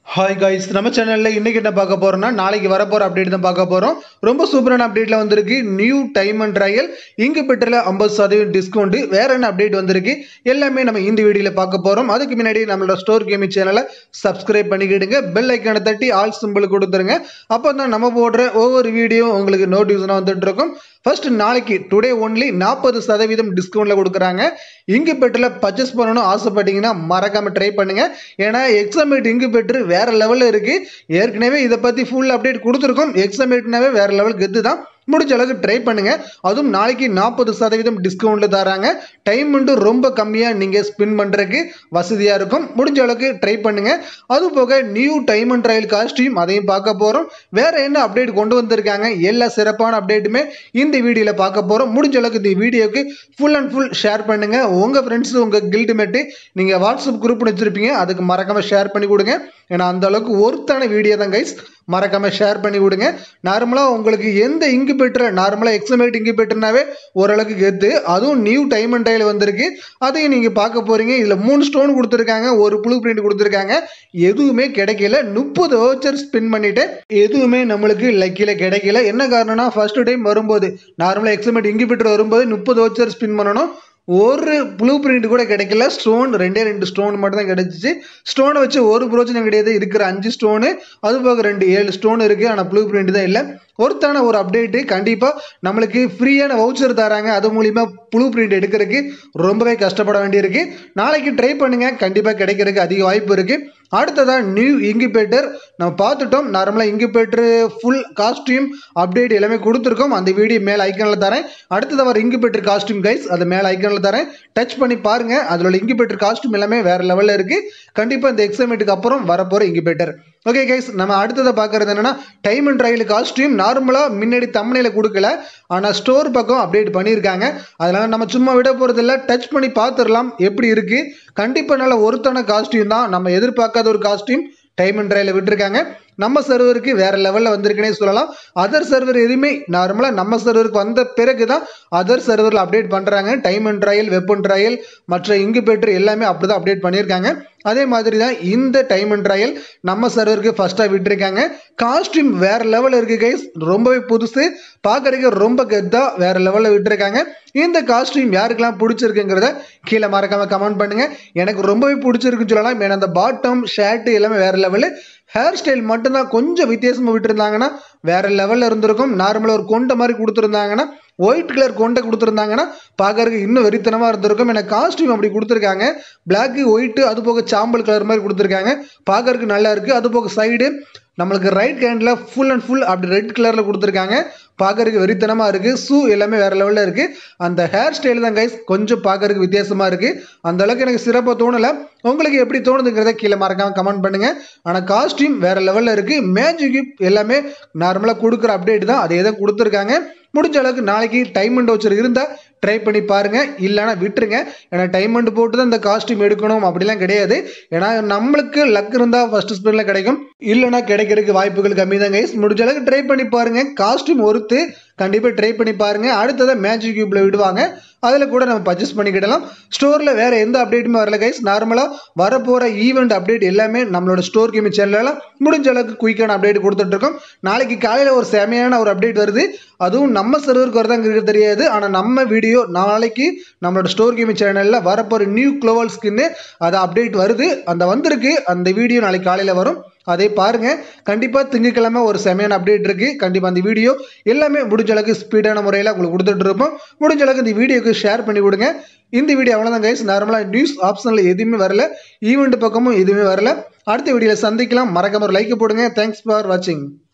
hi guys நம்ம சேனலில் இன்றைக்கி என்ன பார்க்க போகிறோம்னா நாளைக்கு வரப்போகிற அப்டேட் தான் பார்க்க போகிறோம் ரொம்ப சூப்பரான அப்டேட்டில் வந்திருக்கு நியூ டைம் அண்ட் ட்ரையல் இங்கு பெற்றில் ஐம்பது சதவீதம் டிஸ்கவுண்ட் வேற என்ன அப்டேட் வந்திருக்கு எல்லாமே நம்ம இந்த வீடியோவில் பார்க்க போகிறோம் அதுக்கு முன்னாடி நம்மளோட ஸ்டோர் கேமிங் சேனலை சப்ஸ்கிரைப் பண்ணிக்கிடுங்க பெல் ஐக்கானை தட்டி ஆல் சிம்பிள் கொடுத்துருங்க அப்போ தான் நம்ம போடுற ஒவ்வொரு வீடியோ உங்களுக்கு நோட்டிஃபிகேஷன் வந்துட்டு இருக்கும் ஃபர்ஸ்ட் நாளைக்கு டுடே ஒன்லி நாற்பது சதவீதம் டிஸ்கவுண்ட்ல கொடுக்குறாங்க இங்கு பெற்றில் பர்ச்சேஸ் பண்ணணும் ஆசைப்பட்டீங்கன்னா மறக்காம ட்ரை பண்ணுங்க ஏன்னா எக்ஸாமேட் இங்கு பெற்று வேற லெவலில் இருக்கு ஏற்கனவே இதை பத்தி ஃபுல் அப்டேட் கொடுத்துருக்கோம் எக்ஸாமேட்னாவே வேற லெவல் கெத்து தான் முடிஞ்ச அளவுக்கு ட்ரை பண்ணுங்க அதுவும் நாளைக்கு நாற்பது சதவீதம் டிஸ்கவுண்ட்ல தராங்க டைம் மட்டும் ரொம்ப கம்மியாக நீங்கள் ஸ்பின் பண்ணுறதுக்கு வசதியாக இருக்கும் முடிஞ்ச அளவுக்கு ட்ரை பண்ணுங்க அது போக new time and trial costume அதையும் பார்க்க போகிறோம் வேற என்ன அப்டேட் கொண்டு வந்திருக்காங்க எல்லா சிறப்பான அப்டேட்டுமே இந்த வீடியோவில் பார்க்க போகிறோம் முடிஞ்ச அளவுக்கு இந்த வீடியோக்கு ஃபுல் அண்ட் ஃபுல் ஷேர் பண்ணுங்க உங்கள் ஃப்ரெண்ட்ஸ் உங்கள் கில்ட் மேட்டு நீங்கள் வாட்ஸ்அப் குரூப் வச்சிருப்பீங்க அதுக்கு மறக்காம ஷேர் பண்ணி கொடுங்க ஏன்னா அந்த அளவுக்கு ஒருத்தான வீடியோ தான் கைஸ் மறக்காம ஷேர் பண்ணி விடுங்க நார்மலாக உங்களுக்கு எந்த இங்கு பெற்ற நார்மலாக எக்ஸமேட் இங்கு பெற்றுனாவே ஓரளவுக்கு கெத்து அதுவும் நியூ டைம் அண்ட் டைல் வந்திருக்கு அதையும் நீங்கள் பார்க்க போறீங்க இதில் மூணு ஸ்டோன் கொடுத்துருக்காங்க ஒரு ப்ளூ பிரிண்ட் கொடுத்துருக்காங்க எதுவுமே கிடைக்கல முப்பது ஓச்சர் ஸ்பின் பண்ணிட்டு எதுவுமே நம்மளுக்கு லக்கியில் கிடைக்கல என்ன காரணம்னா ஃபர்ஸ்ட் டைம் வரும்போது நார்மலாக எக்ஸமேட் இங்கு பெற்று வரும்போது முப்பது ஓச்சர் ஸ்பின் பண்ணணும் ஒரு ப்ளூ பிரிண்ட் கூட கிடைக்கல ஸ்டோன் ரெண்டே ரெண்டு ஸ்டோன் மட்டும் தான் கிடைச்சிச்சு ஸ்டோனை வச்சு ஒரு பிரோஜனம் கிடையாது இருக்கிற அஞ்சு ஸ்டோனு அது போக ரெண்டு ஏழு ஸ்டோன் இருக்கு ஆனால் ப்ளூ பிரிண்ட் தான் இல்லை ஒருத்தான ஒரு அப்டேட்டு கண்டிப்பாக நம்மளுக்கு ஃப்ரீயான வவுச்சர் தராங்க அது மூலிமா ப்ளூ பிரிண்ட் எடுக்கிறதுக்கு ரொம்பவே கஷ்டப்பட வேண்டியிருக்கு நாளைக்கு ட்ரை பண்ணுங்க கண்டிப்பாக கிடைக்கிறதுக்கு அதிக வாய்ப்பு இருக்கு அடுத்ததான் நியூ இங்கிபேட்டர் நம்ம பார்த்துட்டோம் நார்மலாக இங்கிபேட்டர் ஃபுல் காஸ்டியூம் அப்டேட் எல்லாமே கொடுத்துருக்கோம் அந்த வீடியோ மேலே ஐக்கனில் தரேன் அடுத்தது வர இங்கிபேட்டர் காஸ்டியூம் கைஸ் அதை மேலே ஐக்கனில் தரேன் டச் பண்ணி பாருங்க அதில் இங்கிபேட்டர் காஸ்டியூம் எல்லாமே வேற லெவலில் இருக்கு கண்டிப்பாக இந்த எக்ஸாமேட்டுக்கு அப்புறம் வரப்போகிற இங்கிபேட்டர் ஓகே கைஸ் நம்ம அடுத்ததை பார்க்கறது என்னன்னா டைம் அண்ட் ட்ரையல் காஸ்டியூம் நார்மலாக முன்னாடி தம்மனையில் கொடுக்கல ஆனால் ஸ்டோர் பக்கம் அப்டேட் பண்ணியிருக்காங்க அதனால நம்ம சும்மா விட போகிறதில்ல டச் பண்ணி பார்த்துடலாம் எப்படி இருக்கு கண்டிப்பாக நல்ல ஒருத்தான காஸ்டியூம் தான் நம்ம எதிர்பார்க்காத ஒரு காஸ்டியூம் டைம் அண்ட் ட்ரையில் விட்டுருக்காங்க நம்ம சர்வருக்கு வேற லெவலில் வந்திருக்குன்னே சொல்லலாம் அதர் சர்வர் எதுவுமே நார்மலாக நம்ம சர்வருக்கு வந்த பிறகு தான் அதர் சர்வரில் அப்டேட் பண்ணுறாங்க time and trial weapon trial மற்ற இங்கு பெற்று எல்லாமே அப்படி தான் அப்டேட் பண்ணியிருக்காங்க அதே மாதிரி தான் இந்த டைம் அண்ட் ட்ரையல் நம்ம சர்வருக்கு ஃபர்ஸ்ட்டாக விட்டுருக்காங்க காஸ்டியூம் வேற லெவலில் இருக்கு கைஸ் ரொம்பவே புதுசு பார்க்கறதுக்கு ரொம்ப கெத்தா வேற லெவலில் விட்டுருக்காங்க இந்த காஸ்டியூம் யாருக்கெல்லாம் பிடிச்சிருக்குங்கிறத கீழே மறக்காம கமெண்ட் பண்ணுங்க எனக்கு ரொம்பவே பிடிச்சிருக்குன்னு சொல்லலாம் ஏன்னா அந்த பாட்டம் ஷர்ட் எல்லாமே வேற லெவலு ஹேர் ஸ்டைல் மட்டும்தான் கொஞ்சம் வித்தியாசமாக விட்டுருந்தாங்கன்னா வேற லெவலில் இருந்திருக்கும் நார்மலாக ஒரு கொண்டை மாதிரி கொடுத்துருந்தாங்கன்னா ஒயிட் கலர் கொண்டை கொடுத்துருந்தாங்கன்னா பார்க்கறதுக்கு இன்னும் வெறித்தனமாக இருந்திருக்கும் எனக்கு காஸ்டியூம் அப்படி கொடுத்துருக்காங்க பிளாக்கு ஒயிட்டு அது போக சாம்பல் கலர் மாதிரி கொடுத்துருக்காங்க பார்க்கறதுக்கு நல்லா இருக்குது அது போக சைடு நம்மளுக்கு right handle full and full அப்படி ரெட் கலரில் கொடுத்துருக்காங்க பார்க்கறதுக்கு வெறித்தனமாக இருக்குது ஷூ எல்லாமே வேறு லெவலில் இருக்குது அந்த ஹேர் ஸ்டைல் தான் கைஸ் கொஞ்சம் பார்க்கறதுக்கு வித்தியாசமாக இருக்குது அந்த அளவுக்கு எனக்கு சிறப்பாக தோணலை உங்களுக்கு எப்படி தோணுதுங்கிறத கீழே மறக்காமல் கமெண்ட் பண்ணுங்கள் ஆனால் காஸ்டியூம் வேறு லெவலில் இருக்குது மேஜிக் எல்லாமே நார்மலாக கொடுக்குற அப்டேட் தான் அதே தான் கொடுத்துருக்காங்க முடிஞ்ச அளவுக்கு நாளைக்கு டைம் அண்ட் வச்சர் இருந்தால் ட்ரை பண்ணி பாருங்க இல்லைனா விட்டுருங்க ஏன்னா டைம் அண்ட் போட்டு தான் இந்த காஸ்டியூம் எடுக்கணும் அப்படிலாம் கிடையாது ஏன்னா நம்மளுக்கு லக் இருந்தால் ஃபர்ஸ்ட் ஸ்பின்ல கிடைக்கும் இல்லைனா கிடைக்கிறதுக்கு வாய்ப்புகள் கம்மி தான் கைஸ் முடிஞ்ச அளவுக்கு ட்ரை பண்ணி பாருங்க காஸ்டியூம் ஒருத்து கண்டிப்பாக ட்ரை பண்ணி பாருங்க அடுத்ததை மேஜிக் கியூப்ல விடுவாங்க அதில் கூட நம்ம பர்ச்சேஸ் பண்ணிக்கிடலாம் ஸ்டோரில் வேற எந்த அப்டேட்டுமே வரல கைஸ் நார்மலாக வரப்போகிற ஈவெண்ட் அப்டேட் எல்லாமே நம்மளோட ஸ்டோர் கேமி சேனலில் முடிஞ்ச அளவுக்கு குயிக்கான அப்டேட் கொடுத்துட்ருக்கோம் நாளைக்கு காலையில் ஒரு செமையான ஒரு அப்டேட் வருது அதுவும் நம்ம சர்வருக்கு வரதாங்கிறது தெரியாது ஆனால் நம்ம வீடியோ நாளைக்கு நம்மளோட ஸ்டோர் கேமி சேனலில் வரப்போகிற நியூ க்ளோவல் ஸ்கின்னு அது அப்டேட் வருது அந்த வந்திருக்கு அந்த வீடியோ நாளைக்கு காலையில் வரும் அதை பாருங்க கண்டிப்பாக திங்கக்கிழமை ஒரு செமையான அப்டேட் இருக்கு கண்டிப்பாக அந்த வீடியோ எல்லாமே முடிஞ்ச அளவுக்கு ஸ்பீடான முறையில் உங்களுக்கு கொடுத்துட்டு இருப்போம் முடிஞ்ச அளவுக்கு இந்த வீடியோக்கு ஷேர் பண்ணி விடுங்க இந்த வீடியோ அவ்வளோதான் கைஸ் நார்மலாக நியூஸ் ஆப்ஷனில் எதுவுமே வரல ஈவெண்ட் பக்கமும் எதுவுமே வரல அடுத்த வீடியோவில் சந்திக்கலாம் மறக்காம ஒரு லைக் போடுங்க தேங்க்ஸ் ஃபார் வாட்சிங்